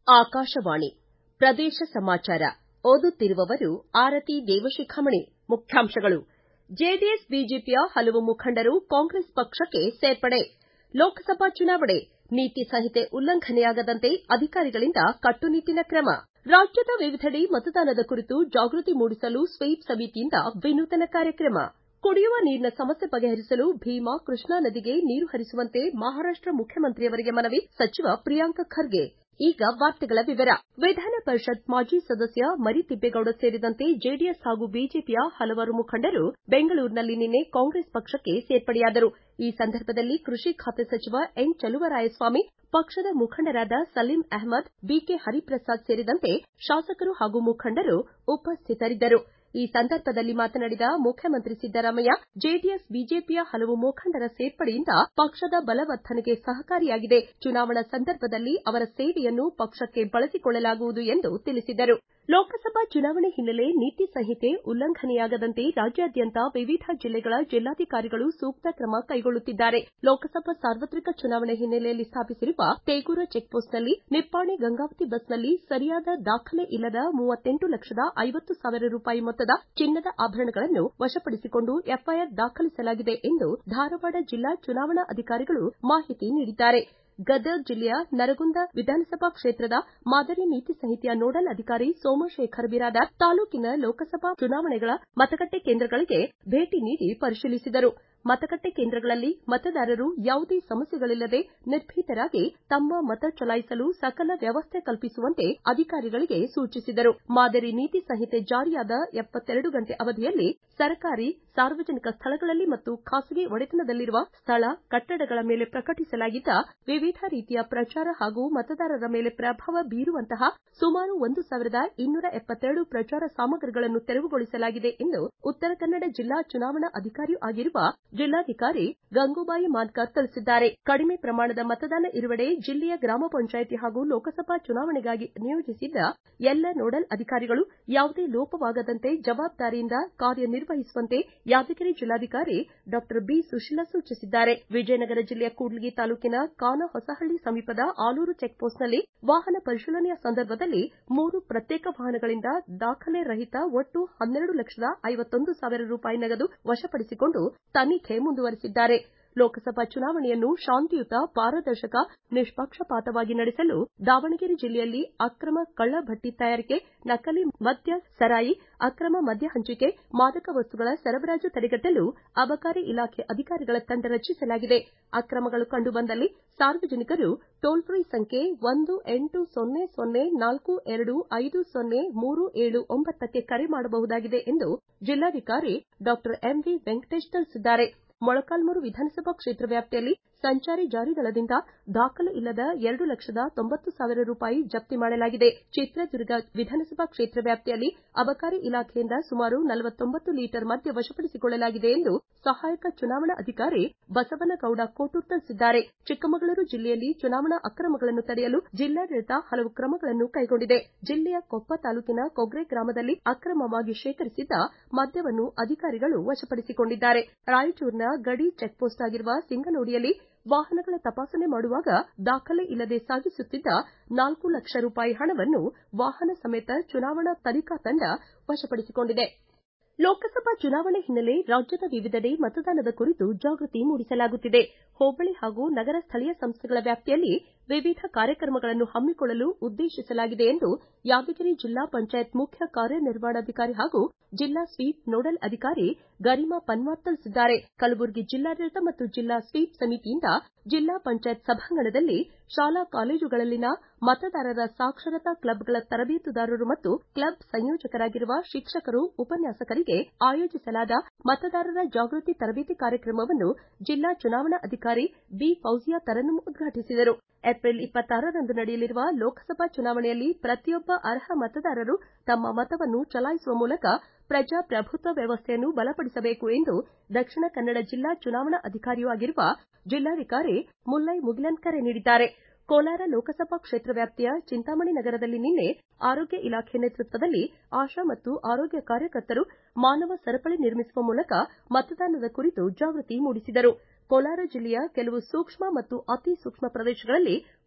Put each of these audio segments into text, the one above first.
ಆಕಾಶವಾಣಿ ಪ್ರದೇಶ ಸಮಾಚಾರ ಓದುತ್ತಿರುವವರು ಆರತಿ ದೇವಶಿಖಾಮಣಿ ಮುಖ್ಯಾಂಶಗಳು ಜೆಡಿಎಸ್ ಬಿಜೆಪಿಯ ಹಲವು ಮುಖಂಡರು ಕಾಂಗ್ರೆಸ್ ಪಕ್ಷಕ್ಕೆ ಸೇರ್ಪಡೆ ಲೋಕಸಭಾ ಚುನಾವಣೆ ನೀತಿ ಸಂಹಿತೆ ಉಲ್ಲಂಘನೆಯಾಗದಂತೆ ಅಧಿಕಾರಿಗಳಿಂದ ಕಟ್ಟುನಿಟ್ಟಿನ ಕ್ರಮ ರಾಜ್ಯದ ವಿವಿಧೆಡೆ ಮತದಾನದ ಕುರಿತು ಜಾಗೃತಿ ಮೂಡಿಸಲು ಸ್ವೀಪ್ ಸಮಿತಿಯಿಂದ ವಿನೂತನ ಕಾರ್ಯಕ್ರಮ ಕುಡಿಯುವ ನೀರಿನ ಸಮಸ್ಯೆ ಬಗೆಹರಿಸಲು ಭೀಮಾ ಕೃಷ್ಣಾ ನದಿಗೆ ನೀರು ಹರಿಸುವಂತೆ ಮಹಾರಾಷ್ಟ ಮುಖ್ಯಮಂತ್ರಿಯವರಿಗೆ ಮನವಿ ಸಚಿವ ಪ್ರಿಯಾಂಕ್ ಖರ್ಗೆ ಈಗ ವಾರ್ತೆಗಳ ವಿವರ ವಿಧಾನ ಪರಿಷತ್ ಮಾಜಿ ಸದಸ್ಯ ಮರಿತಿಬ್ಬೇಗೌಡ ಸೇರಿದಂತೆ ಜೆಡಿಎಸ್ ಹಾಗೂ ಬಿಜೆಪಿಯ ಹಲವಾರು ಮುಖಂಡರು ಬೆಂಗಳೂರಿನಲ್ಲಿ ನಿನ್ನೆ ಕಾಂಗ್ರೆಸ್ ಪಕ್ಷಕ್ಕೆ ಸೇರ್ಪಡೆಯಾದರು ಈ ಸಂದರ್ಭದಲ್ಲಿ ಕೃಷಿ ಖಾತೆ ಸಚಿವ ಎನ್ ಚಲುವರಾಯಸ್ವಾಮಿ ಪಕ್ಷದ ಮುಖಂಡರಾದ ಸಲೀಂ ಅಹ್ಮದ್ ಬಿಕೆ ಹರಿಪ್ರಸಾದ್ ಸೇರಿದಂತೆ ಶಾಸಕರು ಹಾಗೂ ಮುಖಂಡರು ಉಪಸ್ಥಿತರಿದ್ದರು ಈ ಸಂದರ್ಭದಲ್ಲಿ ಮಾತನಾಡಿದ ಮುಖ್ಯಮಂತ್ರಿ ಸಿದ್ದರಾಮಯ್ಯ ಜೆಡಿಎಸ್ ಬಿಜೆಪಿಯ ಹಲವು ಮುಖಂಡರ ಸೇರ್ಪಡೆಯಿಂದ ಪಕ್ಷದ ಬಲವರ್ಧನೆಗೆ ಸಹಕಾರಿಯಾಗಿದೆ ಚುನಾವಣಾ ಸಂದರ್ಭದಲ್ಲಿ ಅವರ ಸೇವೆಯನ್ನು ಪಕ್ಷಕ್ಕೆ ಬಳಸಿಕೊಳ್ಳಲಾಗುವುದು ಎಂದು ತಿಳಿಸಿದರು ಲೋಕಸಭಾ ಚುನಾವಣೆ ಹಿನ್ನೆಲೆ ನೀತಿ ಸಂಹಿತೆ ಉಲ್ಲಂಘನೆಯಾಗದಂತೆ ರಾಜ್ಯಾದ್ಯಂತ ವಿವಿಧ ಜಿಲ್ಲೆಗಳ ಜಿಲ್ಲಾಧಿಕಾರಿಗಳು ಸೂಕ್ತ ಕ್ರಮ ಕೈಗೊಳ್ಳುತ್ತಿದ್ದಾರೆ ಲೋಕಸಭಾ ಸಾರ್ವತ್ರಿಕ ಚುನಾವಣೆ ಹಿನ್ನೆಲೆಯಲ್ಲಿ ಸ್ಥಾಪಿಸಿರುವ ತೇಗೂರ ಚೆಕ್ಪೋಸ್ಟ್ನಲ್ಲಿ ನಿಪ್ಪಾಣಿ ಗಂಗಾವತಿ ಬಸ್ನಲ್ಲಿ ಸರಿಯಾದ ದಾಖಲೆ ಇಲ್ಲದ ಮೂವತ್ತೆಂಟು ಲಕ್ಷದ ಐವತ್ತು ಸಾವಿರ ರೂಪಾಯಿ ಮೊತ್ತದ ಚಿನ್ನದ ಆಭರಣಗಳನ್ನು ವಶಪಡಿಸಿಕೊಂಡು ಎಫ್ಐಆರ್ ದಾಖಲಿಸಲಾಗಿದೆ ಎಂದು ಧಾರವಾಡ ಜಿಲ್ಲಾ ಚುನಾವಣಾ ಅಧಿಕಾರಿಗಳು ಮಾಹಿತಿ ನೀಡಿದ್ದಾರೆ ಗದಗ ಜಿಲ್ಲೆಯ ನರಗುಂದ ವಿಧಾನಸಭಾ ಕ್ಷೇತ್ರದ ಮಾದರಿ ನೀತಿ ಸಂಹಿತೆಯ ನೋಡಲ್ ಅಧಿಕಾರಿ ಸೋಮಶೇಖರ ಬಿರಾದಾರ್ ತಾಲೂಕಿನ ಲೋಕಸಭಾ ಚುನಾವಣೆಗಳ ಮತಗಟ್ಟೆ ಕೇಂದ್ರಗಳಿಗೆ ಭೇಟಿ ನೀಡಿ ಪರಿಶೀಲಿಸಿದರು ಮತಗಟ್ಟೆ ಕೇಂದ್ರಗಳಲ್ಲಿ ಮತದಾರರು ಯಾವುದೇ ಸಮಸ್ಯೆಗಳಿಲ್ಲದೆ ನಿರ್ಭೀತರಾಗಿ ತಮ್ಮ ಮತ ಚಲಾಯಿಸಲು ಸಕಲ ವ್ಯವಸ್ಥೆ ಕಲ್ಪಿಸುವಂತೆ ಅಧಿಕಾರಿಗಳಿಗೆ ಸೂಚಿಸಿದರು ಮಾದರಿ ನೀತಿ ಸಂಹಿತೆ ಜಾರಿಯಾದ ಎಪ್ಪತ್ತೆರಡು ಗಂಟೆ ಅವಧಿಯಲ್ಲಿ ಸರ್ಕಾರಿ ಸಾರ್ವಜನಿಕ ಸ್ಥಳಗಳಲ್ಲಿ ಮತ್ತು ಖಾಸಗಿ ಒಡೆತನದಲ್ಲಿರುವ ಸ್ಥಳ ಕಟ್ಟಡಗಳ ಮೇಲೆ ಪ್ರಕಟಿಸಲಾಗಿದ್ದ ವಿವಿಧ ರೀತಿಯ ಪ್ರಚಾರ ಹಾಗೂ ಮತದಾರರ ಮೇಲೆ ಪ್ರಭಾವ ಬೀರುವಂತಹ ಸುಮಾರು ಒಂದು ಸಾವಿರದ ಇನ್ನೂರ ಎಪ್ಪತ್ತೆರಡು ಪ್ರಚಾರ ಸಾಮಗ್ರಿಗಳನ್ನು ತೆರವುಗೊಳಿಸಲಾಗಿದೆ ಎಂದು ಉತ್ತರ ಕನ್ನಡ ಜಿಲ್ಲಾ ಚುನಾವಣಾ ಅಧಿಕಾರಿಯೂ ಆಗಿರುವ ಜಿಲ್ಲಾಧಿಕಾರಿ ಗಂಗೂಬಾಯಿ ಮಾನಕರ್ ತಿಳಿಸಿದ್ದಾರೆ ಕಡಿಮೆ ಪ್ರಮಾಣದ ಮತದಾನ ಇರುವೆಡೆ ಜಿಲ್ಲೆಯ ಗ್ರಾಮ ಪಂಚಾಯಿತಿ ಹಾಗೂ ಲೋಕಸಭಾ ಚುನಾವಣೆಗಾಗಿ ನಿಯೋಜಿಸಿದ್ದ ಎಲ್ಲ ನೋಡಲ್ ಅಧಿಕಾರಿಗಳು ಯಾವುದೇ ಲೋಪವಾಗದಂತೆ ಜವಾಬ್ದಾರಿಯಿಂದ ಕಾರ್ಯನಿರ್ವಹಿಸುವಂತೆ ಯಾದಗಿರಿ ಜಿಲ್ಲಾಧಿಕಾರಿ ಡಾಕ್ಟರ್ ಬಿ ಸುಶೀಲಾ ಸೂಚಿಸಿದ್ದಾರೆ ವಿಜಯನಗರ ಜಿಲ್ಲೆಯ ಕೂಡ್ಲಿಗಿ ತಾಲೂಕಿನ ಕಾನಹೊಸಹಳ್ಳಿ ಸಮೀಪದ ಆಲೂರು ಚೆಕ್ಪೋಸ್ಟ್ನಲ್ಲಿ ವಾಹನ ಪರಿಶೀಲನೆಯ ಸಂದರ್ಭದಲ್ಲಿ ಮೂರು ಪ್ರತ್ಯೇಕ ವಾಹನಗಳಿಂದ ದಾಖಲೆ ರಹಿತ ಒಟ್ಟು ಹನ್ನೆರಡು ಲಕ್ಷದ ಐವತ್ತೊಂದು ಸಾವಿರ ರೂಪಾಯಿ ನಗದು ವಶಪಡಿಸಿಕೊಂಡು ತನಿಖೆ ಮುಂದುವರೆಸಿದ್ದಾರೆ ಲೋಕಸಭಾ ಚುನಾವಣೆಯನ್ನು ಶಾಂತಿಯುತ ಪಾರದರ್ಶಕ ನಿಷ್ಪಕ್ಷಪಾತವಾಗಿ ನಡೆಸಲು ದಾವಣಗೆರೆ ಜಿಲ್ಲೆಯಲ್ಲಿ ಅಕ್ರಮ ಕಳ್ಳ ಭಟ್ಟಿ ತಯಾರಿಕೆ ನಕಲಿ ಮದ್ಯ ಸರಾಯಿ ಅಕ್ರಮ ಮದ್ಯ ಹಂಚಿಕೆ ಮಾದಕ ವಸ್ತುಗಳ ಸರಬರಾಜು ತಡೆಗಟ್ಟಲು ಅಬಕಾರಿ ಇಲಾಖೆ ಅಧಿಕಾರಿಗಳ ತಂಡ ರಚಿಸಲಾಗಿದೆ ಅಕ್ರಮಗಳು ಕಂಡು ಬಂದಲ್ಲಿ ಸಾರ್ವಜನಿಕರು ಟೋಲ್ ಫ್ರೀ ಸಂಖ್ಯೆ ಒಂದು ಎಂಟು ಸೊನ್ನೆ ಸೊನ್ನೆ ನಾಲ್ಕು ಎರಡು ಐದು ಸೊನ್ನೆ ಮೂರು ಏಳು ಒಂಬತ್ತಕ್ಕೆ ಕರೆ ಮಾಡಬಹುದಾಗಿದೆ ಎಂದು ಜಿಲ್ಲಾಧಿಕಾರಿ ಡಾಕ್ಟರ್ ಎಂವಿ ವೆಂಕಟೇಶ್ ತಿಳಿಸಿದ್ದಾರೆ ಮೊಳಕಾಲ್ಮೂರು ವಿಧಾನಸಭಾ ಕ್ಷೇತ್ರ ವ್ಯಾಪ್ತಿಯಲ್ಲಿ ಸಂಚಾರಿ ಜಾರಿ ದಳದಿಂದ ದಾಖಲೆ ಇಲ್ಲದ ಎರಡು ಲಕ್ಷದ ತೊಂಬತ್ತು ಸಾವಿರ ರೂಪಾಯಿ ಜಪ್ತಿ ಮಾಡಲಾಗಿದೆ ಚಿತ್ರದುರ್ಗ ವಿಧಾನಸಭಾ ಕ್ಷೇತ್ರ ವ್ಯಾಪ್ತಿಯಲ್ಲಿ ಅಬಕಾರಿ ಇಲಾಖೆಯಿಂದ ಸುಮಾರು ನಲವತ್ತೊಂಬತ್ತು ಲೀಟರ್ ಮದ್ಯ ವಶಪಡಿಸಿಕೊಳ್ಳಲಾಗಿದೆ ಎಂದು ಸಹಾಯಕ ಚುನಾವಣಾ ಅಧಿಕಾರಿ ಬಸವನಗೌಡ ಕೋಟೂರ್ ತಿಳಿಸಿದ್ದಾರೆ ಚಿಕ್ಕಮಗಳೂರು ಜಿಲ್ಲೆಯಲ್ಲಿ ಚುನಾವಣಾ ಅಕ್ರಮಗಳನ್ನು ತಡೆಯಲು ಜಿಲ್ಲಾಡಳಿತ ಹಲವು ಕ್ರಮಗಳನ್ನು ಕೈಗೊಂಡಿದೆ ಜಿಲ್ಲೆಯ ಕೊಪ್ಪ ತಾಲೂಕಿನ ಕೊಗ್ರೆ ಗ್ರಾಮದಲ್ಲಿ ಅಕ್ರಮವಾಗಿ ಶೇಖರಿಸಿದ್ದ ಮದ್ಯವನ್ನು ಅಧಿಕಾರಿಗಳು ವಶಪಡಿಸಿಕೊಂಡಿದ್ದಾರೆ ರಾಯಚೂರಿನ ಗಡಿ ಚೆಕ್ಪೋಸ್ಟ್ ಆಗಿರುವ ಸಿಂಗನೂಡಿಯಲ್ಲಿ ವಾಹನಗಳ ತಪಾಸಣೆ ಮಾಡುವಾಗ ದಾಖಲೆ ಇಲ್ಲದೆ ಸಾಗಿಸುತ್ತಿದ್ದ ನಾಲ್ಕು ಲಕ್ಷ ರೂಪಾಯಿ ಹಣವನ್ನು ವಾಹನ ಸಮೇತ ಚುನಾವಣಾ ತನಿಖಾ ತಂಡ ವಶಪಡಿಸಿಕೊಂಡಿದೆ ಲೋಕಸಭಾ ಚುನಾವಣೆ ಹಿನ್ನೆಲೆ ರಾಜ್ಯದ ವಿವಿಧೆಡೆ ಮತದಾನದ ಕುರಿತು ಜಾಗೃತಿ ಮೂಡಿಸಲಾಗುತ್ತಿದೆ ಹೋಬಳಿ ಹಾಗೂ ನಗರ ಸ್ಥಳೀಯ ಸಂಸ್ಥೆಗಳ ವ್ಯಾಪ್ತಿಯಲ್ಲಿ ವಿವಿಧ ಕಾರ್ಯಕ್ರಮಗಳನ್ನು ಹಮ್ಮಿಕೊಳ್ಳಲು ಉದ್ದೇಶಿಸಲಾಗಿದೆ ಎಂದು ಯಾದಗಿರಿ ಜಿಲ್ಲಾ ಪಂಚಾಯತ್ ಮುಖ್ಯ ಕಾರ್ಯನಿರ್ವಹಣಾಧಿಕಾರಿ ಹಾಗೂ ಜಿಲ್ಲಾ ಸ್ವೀಪ್ ನೋಡಲ್ ಅಧಿಕಾರಿ ಗರಿಮಾ ಪನ್ವಾರ್ ತಿಳಿಸಿದ್ದಾರೆ ಕಲಬುರಗಿ ಜಿಲ್ಲಾಡಳಿತ ಮತ್ತು ಜಿಲ್ಲಾ ಸ್ವೀಪ್ ಸಮಿತಿಯಿಂದ ಜಿಲ್ಲಾ ಪಂಚಾಯತ್ ಸಭಾಂಗಣದಲ್ಲಿ ಶಾಲಾ ಕಾಲೇಜುಗಳಲ್ಲಿನ ಮತದಾರರ ಸಾಕ್ಷರತಾ ಕ್ಲಬ್ಗಳ ತರಬೇತುದಾರರು ಮತ್ತು ಕ್ಲಬ್ ಸಂಯೋಜಕರಾಗಿರುವ ಶಿಕ್ಷಕರು ಉಪನ್ಯಾಸಕರಿಗೆ ಆಯೋಜಿಸಲಾದ ಮತದಾರರ ಜಾಗೃತಿ ತರಬೇತಿ ಕಾರ್ಯಕ್ರಮವನ್ನು ಜಿಲ್ಲಾ ಚುನಾವಣಾ ಅಧಿಕಾರಿ ಬಿ ಫೌಜಿಯಾ ತರನ್ನುಮ್ ಉದ್ಘಾಟಿಸಿದರು ಏಪ್ರಿಲ್ ಇಪ್ಪತ್ತಾರರಂದು ನಡೆಯಲಿರುವ ಲೋಕಸಭಾ ಚುನಾವಣೆಯಲ್ಲಿ ಪ್ರತಿಯೊಬ್ಬ ಅರ್ಹ ಮತದಾರರು ತಮ್ಮ ಮತವನ್ನು ಚಲಾಯಿಸುವ ಮೂಲಕ ಪ್ರಜಾಪ್ರಭುತ್ವ ವ್ಯವಸ್ಥೆಯನ್ನು ಬಲಪಡಿಸಬೇಕು ಎಂದು ದಕ್ಷಿಣ ಕನ್ನಡ ಜಿಲ್ಲಾ ಚುನಾವಣಾ ಅಧಿಕಾರಿಯೂ ಆಗಿರುವ ಜಿಲ್ಲಾಧಿಕಾರಿ ಮುಲ್ಲೈ ಮುಗಿಲನ್ ಕರೆ ನೀಡಿದ್ದಾರೆ ಕೋಲಾರ ಲೋಕಸಭಾ ಕ್ಷೇತ್ರ ವ್ಯಾಪ್ತಿಯ ಚಿಂತಾಮಣಿ ನಗರದಲ್ಲಿ ನಿನ್ನೆ ಆರೋಗ್ಯ ಇಲಾಖೆ ನೇತೃತ್ವದಲ್ಲಿ ಆಶಾ ಮತ್ತು ಆರೋಗ್ಯ ಕಾರ್ಯಕರ್ತರು ಮಾನವ ಸರಪಳಿ ನಿರ್ಮಿಸುವ ಮೂಲಕ ಮತದಾನದ ಕುರಿತು ಜಾಗೃತಿ ಮೂಡಿಸಿದರು ಕೋಲಾರ ಜಿಲ್ಲೆಯ ಕೆಲವು ಸೂಕ್ಷ್ಮ ಮತ್ತು ಅತಿ ಸೂಕ್ಷ್ಮ ಪ್ರದೇಶಗಳಲ್ಲಿ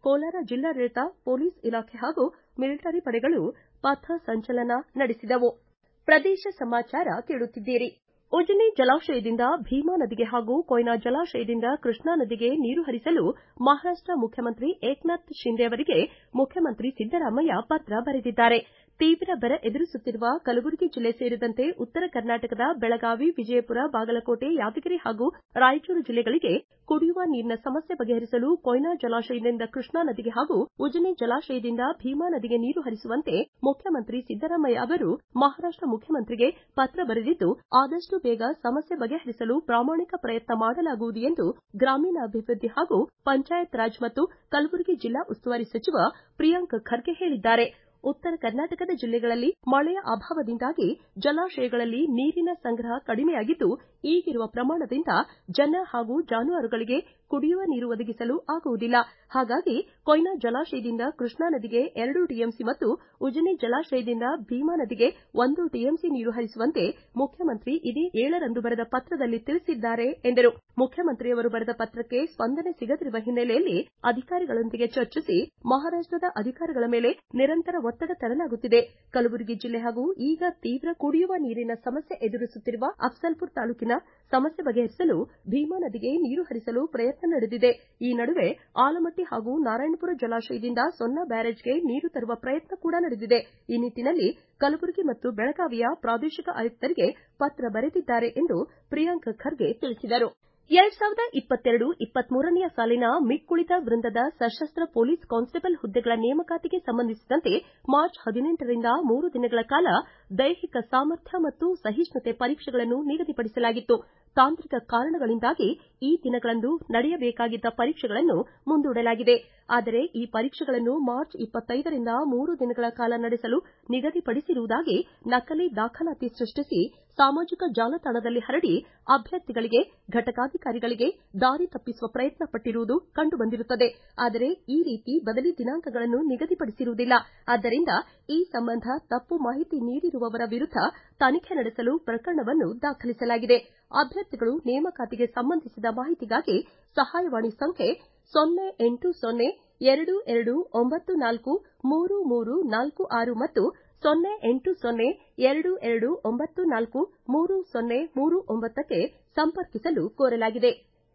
ಕೋಲಾರ ಜಿಲ್ಲಾಡಳಿತ ಪೊಲೀಸ್ ಇಲಾಖೆ ಹಾಗೂ ಮಿಲಿಟರಿ ಪಡೆಗಳು ಪಥ ಸಂಚಲನ ನಡೆಸಿದವು ಪ್ರದೇಶ ಸಮಾಚಾರ ಕೇಳುತ್ತಿದ್ದೀರಿ ಉಜನಿ ಜಲಾಶಯದಿಂದ ಭೀಮಾ ನದಿಗೆ ಹಾಗೂ ಕೊಯ್ನಾ ಜಲಾಶಯದಿಂದ ಕೃಷ್ಣಾ ನದಿಗೆ ನೀರು ಹರಿಸಲು ಮಹಾರಾಷ್ಟ ಮುಖ್ಯಮಂತ್ರಿ ಏಕನಾಥ್ ಶಿಂದೆ ಅವರಿಗೆ ಮುಖ್ಯಮಂತ್ರಿ ಸಿದ್ದರಾಮಯ್ಯ ಪತ್ರ ಬರೆದಿದ್ದಾರೆ ತೀವ್ರ ಬರ ಎದುರಿಸುತ್ತಿರುವ ಕಲಬುರಗಿ ಜಿಲ್ಲೆ ಸೇರಿದಂತೆ ಉತ್ತರ ಕರ್ನಾಟಕದ ಬೆಳಗಾವಿ ವಿಜಯಪುರ ಬಾಗಲಕೋಟೆ ಯಾದಗಿರಿ ಹಾಗೂ ರಾಯಚೂರು ಜಿಲ್ಲೆಗಳಿಗೆ ಕುಡಿಯುವ ನೀರಿನ ಸಮಸ್ಯೆ ಬಗೆಹರಿಸಲು ಕೊಯ್ನಾ ಜಲಾಶಯದಿಂದ ಕೃಷ್ಣಾ ನದಿಗೆ ಹಾಗೂ ಉಜನಿ ಜಲಾಶಯದಿಂದ ಭೀಮಾ ನದಿಗೆ ನೀರು ಹರಿಸುವಂತೆ ಮುಖ್ಯಮಂತ್ರಿ ಸಿದ್ದರಾಮಯ್ಯ ಅವರು ಮಹಾರಾಷ್ಟ ಮುಖ್ಯಮಂತ್ರಿಗೆ ಪತ್ರ ಬರೆದಿದ್ದು ಆದಷ್ಟು ಬೇಗ ಸಮಸ್ಯೆ ಬಗೆಹರಿಸಲು ಪ್ರಾಮಾಣಿಕ ಪ್ರಯತ್ನ ಮಾಡಲಾಗುವುದು ಎಂದು ಗ್ರಾಮೀಣಾಭಿವೃದ್ಧಿ ಹಾಗೂ ಪಂಚಾಯತ್ ರಾಜ್ ಮತ್ತು ಕಲಬುರಗಿ ಜಿಲ್ಲಾ ಉಸ್ತುವಾರಿ ಸಚಿವ ಪ್ರಿಯಾಂಕ್ ಖರ್ಗೆ ಹೇಳಿದ್ದಾರೆ ಉತ್ತರ ಕರ್ನಾಟಕದ ಜಿಲ್ಲೆಗಳಲ್ಲಿ ಮಳೆಯ ಅಭಾವದಿಂದಾಗಿ ಜಲಾಶಯಗಳಲ್ಲಿ ನೀರಿನ ಸಂಗ್ರಹ ಕಡಿಮೆಯಾಗಿದ್ದು ಈಗಿರುವ ಪ್ರಮಾಣದಿಂದ ಜನ ಹಾಗೂ ಜಾನುವಾರುಗಳಿಗೆ ಕುಡಿಯುವ ನೀರು ಒದಗಿಸಲು ಆಗುವುದಿಲ್ಲ ಹಾಗಾಗಿ ಕೊಯ್ನಾ ಜಲಾಶಯದಿಂದ ಕೃಷ್ಣಾ ನದಿಗೆ ಎರಡು ಟಿಎಂಸಿ ಮತ್ತು ಉಜನಿ ಜಲಾಶಯದಿಂದ ಭೀಮಾ ನದಿಗೆ ಒಂದು ಟಿಎಂಸಿ ನೀರು ಹರಿಸುವಂತೆ ಮುಖ್ಯಮಂತ್ರಿ ಇದೇ ಏಳರಂದು ಬರೆದ ಪತ್ರದಲ್ಲಿ ತಿಳಿಸಿದ್ದಾರೆ ಎಂದರು ಮುಖ್ಯಮಂತ್ರಿಯವರು ಬರೆದ ಪತ್ರಕ್ಕೆ ಸ್ಪಂದನೆ ಸಿಗದಿರುವ ಹಿನ್ನೆಲೆಯಲ್ಲಿ ಅಧಿಕಾರಿಗಳೊಂದಿಗೆ ಚರ್ಚಿಸಿ ಮಹಾರಾಷ್ಟದ ಅಧಿಕಾರಿಗಳ ಮೇಲೆ ನಿರಂತರ ಒತ್ತಡ ತರಲಾಗುತ್ತಿದೆ ಕಲಬುರಗಿ ಜಿಲ್ಲೆ ಹಾಗೂ ಈಗ ತೀವ್ರ ಕುಡಿಯುವ ನೀರಿನ ಸಮಸ್ಯೆ ಎದುರಿಸುತ್ತಿರುವ ಅಫ್ಜಲ್ಪುರ ತಾಲೂಕಿನ ಸಮಸ್ಯೆ ಬಗೆಹರಿಸಲು ಭೀಮಾ ನದಿಗೆ ನೀರು ಹರಿಸಲು ಪ್ರಯತ್ನ ನಡೆದಿದೆ ಈ ನಡುವೆ ಆಲಮಟ್ಟಿ ಹಾಗೂ ನಾರಾಯಣಪುರ ಜಲಾಶಯದಿಂದ ಸೊನ್ನ ಬ್ಯಾರೇಜ್ಗೆ ನೀರು ತರುವ ಪ್ರಯತ್ನ ಕೂಡ ನಡೆದಿದೆ ಈ ನಿಟ್ಟನಲ್ಲಿ ಕಲಬುರಗಿ ಮತ್ತು ಬೆಳಗಾವಿಯ ಪ್ರಾದೇಶಿಕ ಆಯುಕ್ತರಿಗೆ ಪತ್ರ ಬರೆದಿದ್ದಾರೆ ಎಂದು ಪ್ರಿಯಾಂಕ್ ಖರ್ಗೆ ತಿಳಿಸಿದರು ಎರಡ್ ಸಾವಿರದ ಇಪ್ಪತ್ತೆರಡು ಇಪ್ಪತ್ಮೂರನೆಯ ಸಾಲಿನ ಮಿಕ್ಕುಳಿದ ವೃಂದದ ಸಶಸ್ತ ಪೊಲೀಸ್ ಕಾನ್ಸ್ಟೇಬಲ್ ಹುದ್ದೆಗಳ ನೇಮಕಾತಿಗೆ ಸಂಬಂಧಿಸಿದಂತೆ ಮಾರ್ಚ್ ಹದಿನೆಂಟರಿಂದ ಮೂರು ದಿನಗಳ ಕಾಲ ದೈಹಿಕ ಸಾಮರ್ಥ್ಯ ಮತ್ತು ಸಹಿಷ್ಣುತೆ ಪರೀಕ್ಷೆಗಳನ್ನು ನಿಗದಿಪಡಿಸಲಾಗಿತ್ತು ತಾಂತ್ರಿಕ ಕಾರಣಗಳಿಂದಾಗಿ ಈ ದಿನಗಳಂದು ನಡೆಯಬೇಕಾಗಿದ್ದ ಪರೀಕ್ಷೆಗಳನ್ನು ಮುಂದೂಡಲಾಗಿದೆ ಆದರೆ ಈ ಪರೀಕ್ಷೆಗಳನ್ನು ಮಾರ್ಚ್ ಇಪ್ಪತ್ತೈದರಿಂದ ಮೂರು ದಿನಗಳ ಕಾಲ ನಡೆಸಲು ನಿಗದಿಪಡಿಸಿರುವುದಾಗಿ ನಕಲಿ ದಾಖಲಾತಿ ಸೃಷ್ಟಿಸಿ ಸಾಮಾಜಿಕ ಜಾಲತಾಣದಲ್ಲಿ ಹರಡಿ ಅಭ್ಯರ್ಥಿಗಳಿಗೆ ಘಟಕಾಧಿಕಾರಿಗಳಿಗೆ ದಾರಿ ತಪ್ಪಿಸುವ ಪ್ರಯತ್ನ ಪಟ್ಟಿರುವುದು ಕಂಡು ಬಂದಿರುತ್ತದೆ ಆದರೆ ಈ ರೀತಿ ಬದಲಿ ದಿನಾಂಕಗಳನ್ನು ನಿಗದಿಪಡಿಸಿರುವುದಿಲ್ಲ ಆದ್ದರಿಂದ ಈ ಸಂಬಂಧ ತಪ್ಪು ಮಾಹಿತಿ ನೀಡಿರುವವರ ವಿರುದ್ಧ ತನಿಖೆ ನಡೆಸಲು ಪ್ರಕರಣವನ್ನು ದಾಖಲಿಸಲಾಗಿದೆ ಅಭ್ಯರ್ಥಿಗಳು ನೇಮಕಾತಿಗೆ ಸಂಬಂಧಿಸಿದ ಮಾಹಿತಿಗಾಗಿ ಸಹಾಯವಾಣಿ ಸಂಖ್ಯೆ ಸೊನ್ನೆ ಎಂಟು ಸೊನ್ನೆ ಎರಡು ಎರಡು ಒಂಬತ್ತು ನಾಲ್ಕು ಮೂರು ಮೂರು ನಾಲ್ಕು ಆರು ಮತ್ತು ಸೊನ್ನೆ ಎಂಟು ಸೊನ್ನೆ ಎರಡು ಎರಡು ಒಂಬತ್ತು ನಾಲ್ಕು ಮೂರು ಸೊನ್ನೆ ಮೂರು ಒಂಬತ್ತಕ್ಕೆ ಸಂಪರ್ಕಿಸಲು ಕೋರಲಾಗಿದೆ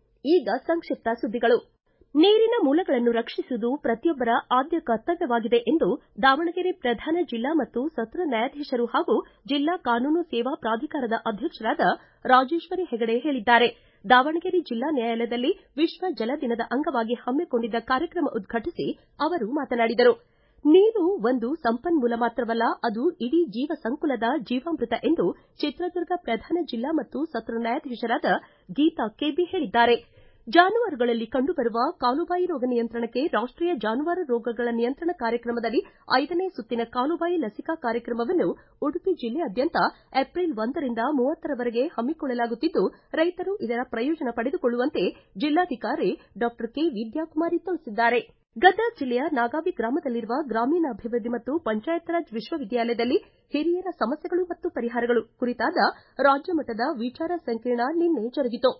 ಈಗ ಸಂಕ್ಷಿಪ್ತ ಸುದ್ದಿಗಳು ನೀರಿನ ಮೂಲಗಳನ್ನು ರಕ್ಷಿಸುವುದು ಪ್ರತಿಯೊಬ್ಬರ ಆದ್ಯ ಕರ್ತವ್ಯವಾಗಿದೆ ಎಂದು ದಾವಣಗೆರೆ ಪ್ರಧಾನ ಜಿಲ್ಲಾ ಮತ್ತು ಸತ್ರ ನ್ಯಾಯಾಧೀಶರು ಹಾಗೂ ಜಿಲ್ಲಾ ಕಾನೂನು ಸೇವಾ ಪ್ರಾಧಿಕಾರದ ಅಧ್ಯಕ್ಷರಾದ ರಾಜೇಶ್ವರಿ ಹೆಗಡೆ ಹೇಳಿದ್ದಾರೆ ದಾವಣಗೆರೆ ಜಿಲ್ಲಾ ನ್ಯಾಯಾಲಯದಲ್ಲಿ ವಿಶ್ವ ಜಲ ದಿನದ ಅಂಗವಾಗಿ ಹಮ್ಮಿಕೊಂಡಿದ್ದ ಕಾರ್ಯಕ್ರಮ ಉದ್ಘಾಟಿಸಿ ಅವರು ಮಾತನಾಡಿದರು ನೀರು ಒಂದು ಸಂಪನ್ಮೂಲ ಮಾತ್ರವಲ್ಲ ಅದು ಇಡೀ ಜೀವ ಸಂಕುಲದ ಜೀವಾಮೃತ ಎಂದು ಚಿತ್ರದುರ್ಗ ಪ್ರಧಾನ ಜಿಲ್ಲಾ ಮತ್ತು ಸತ್ರ ನ್ಯಾಯಾಧೀಶರಾದ ಗೀತಾ ಕೆಬಿ ಹೇಳಿದ್ದಾರೆ ಜಾನುವಾರುಗಳಲ್ಲಿ ಕಂಡುಬರುವ ಕಾಲುಬಾಯಿ ರೋಗ ನಿಯಂತ್ರಣಕ್ಕೆ ರಾಷ್ಟೀಯ ಜಾನುವಾರು ರೋಗಗಳ ನಿಯಂತ್ರಣ ಕಾರ್ಯಕ್ರಮದಡಿ ಐದನೇ ಸುತ್ತಿನ ಕಾಲುಬಾಯಿ ಲಸಿಕಾ ಕಾರ್ಯಕ್ರಮವನ್ನು ಉಡುಪಿ ಜಿಲ್ಲೆಯಾದ್ಯಂತ ಏಪ್ರಿಲ್ ಒಂದರಿಂದ ಮೂವತ್ತರವರೆಗೆ ಹಮ್ಮಿಕೊಳ್ಳಲಾಗುತ್ತಿದ್ದು ರೈತರು ಇದರ ಪ್ರಯೋಜನ ಪಡೆದುಕೊಳ್ಳುವಂತೆ ಜಿಲ್ಲಾಧಿಕಾರಿ ಡಾಕ್ಟರ್ ಕೆ ವಿದ್ಯಾಕುಮಾರಿ ತಿಳಿಸಿದ್ದಾರೆ ಗದಗ ಜಿಲ್ಲೆಯ ನಾಗಾವಿ ಗ್ರಾಮದಲ್ಲಿರುವ ಗ್ರಾಮೀಣಾಭಿವೃದ್ಧಿ ಮತ್ತು ಪಂಚಾಯತ್ ರಾಜ್ ವಿಶ್ವವಿದ್ಯಾಲಯದಲ್ಲಿ ಹಿರಿಯರ ಸಮಸ್ಯೆಗಳು ಮತ್ತು ಪರಿಹಾರಗಳು ಕುರಿತಾದ ರಾಜ್ಯಮಟ್ಟದ ವಿಚಾರ ಸಂಕಿರಣ ನಿನ್ನೆ ಜರುಗಿತು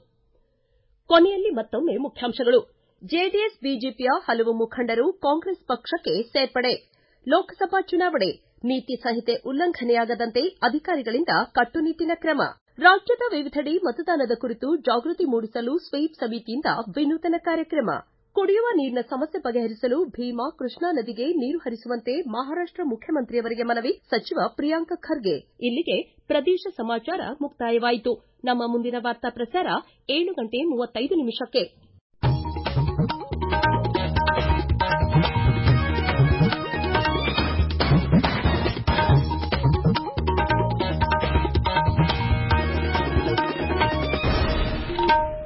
ಕೊನೆಯಲ್ಲಿ ಮತ್ತೊಮ್ಮೆ ಮುಖ್ಯಾಂಶಗಳು ಜೆಡಿಎಸ್ ಬಿಜೆಪಿಯ ಹಲವು ಮುಖಂಡರು ಕಾಂಗ್ರೆಸ್ ಪಕ್ಷಕ್ಕೆ ಸೇರ್ಪಡೆ ಲೋಕಸಭಾ ಚುನಾವಣೆ ನೀತಿ ಸಂಹಿತೆ ಉಲ್ಲಂಘನೆಯಾಗದಂತೆ ಅಧಿಕಾರಿಗಳಿಂದ ಕಟ್ಟುನಿಟ್ಟಿನ ಕ್ರಮ ರಾಜ್ಯದ ವಿವಿಧೆಡೆ ಮತದಾನದ ಕುರಿತು ಜಾಗೃತಿ ಮೂಡಿಸಲು ಸ್ವೀಪ್ ಸಮಿತಿಯಿಂದ ವಿನೂತನ ಕಾರ್ಯಕ್ರಮ ಕುಡಿಯುವ ನೀರಿನ ಸಮಸ್ಯೆ ಬಗೆಹರಿಸಲು ಭೀಮಾ ಕೃಷ್ಣಾ ನದಿಗೆ ನೀರು ಹರಿಸುವಂತೆ ಮಹಾರಾಷ್ಟ ಮುಖ್ಯಮಂತ್ರಿಯವರಿಗೆ ಮನವಿ ಸಚಿವ ಪ್ರಿಯಾಂಕ್ ಖರ್ಗೆ ಇಲ್ಲಿಗೆ ಪ್ರದೇಶ ಸಮಾಚಾರ ಮುಕ್ತಾಯವಾಯಿತು ನಮ್ಮ ಮುಂದಿನ ವಾರ್ತಾ ಪ್ರಸಾರ ಏಳು ಗಂಟೆ ಮೂವತ್ತೈದು ನಿಮಿಷಕ್ಕೆ